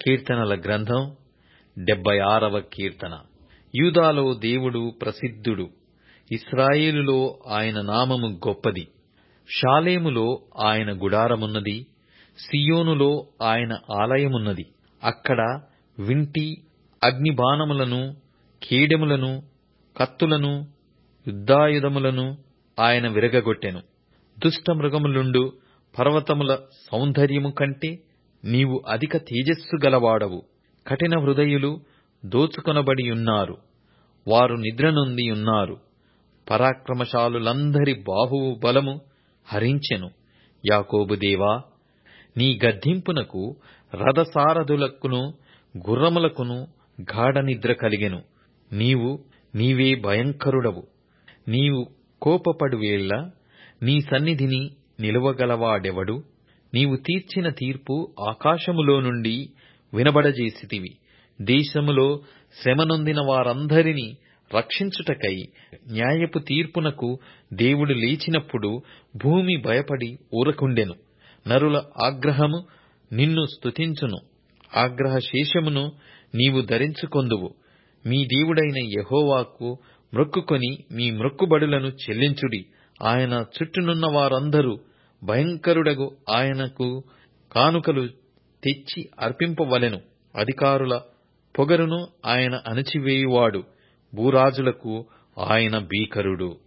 కీర్తనల గ్రంథం డెబ్బై ఆరవ కీర్తన యూదాలో దేవుడు ప్రసిద్ధుడు ఇస్రాయేలులో ఆయన నామము గొప్పది షాలేములో ఆయన గుడారమున్నది సియోనులో ఆయన ఆలయమున్నది అక్కడ వింటి అగ్నిబాణములను కేడెములను కత్తులను యుద్ధాయుధములను ఆయన విరగగొట్టెను దుష్ట మృగములుండు పర్వతముల సౌందర్యము కంటే నీవు అధిక తేజస్సు గలవాడవు కఠిన హృదయులు దోచుకొనబడియున్నారు వారు నిద్రనొంది ఉన్నారు పరాక్రమశాలులందరి బాహుబలము హరించెను యాకోబు దేవా నీ గద్దింపునకు రథసారథులకును గుర్రములకును గాఢ నిద్ర కలిగెను నీవు నీవే భయంకరుడవు నీవు కోపపడువేళ నీ సన్నిధిని నిలువగలవాడెవడు నీవు తీర్చిన తీర్పు ఆకాశములో నుండి వినబడజేసితివి దేశములో శ్రమనొందిన వారందరినీ రక్షించుటకై న్యాయపు తీర్పునకు దేవుడు లేచినప్పుడు భూమి భయపడి ఊరకుండెను నరుల ఆగ్రహము నిన్ను స్తుతించును ఆగ్రహ శేషమును నీవు ధరించుకొందువు మీ దేవుడైన యెహోవాకు మ్రొక్కుకొని మీ మ్రొక్కుబడులను చెల్లించుడి ఆయన చుట్టూనున్న వారందరూ భయంకరుడగు ఆయనకు కానుకలు తెచ్చి అర్పింపవలెను అధికారుల పొగరును ఆయన అణచివేయువాడు భూరాజులకు ఆయన భీకరుడు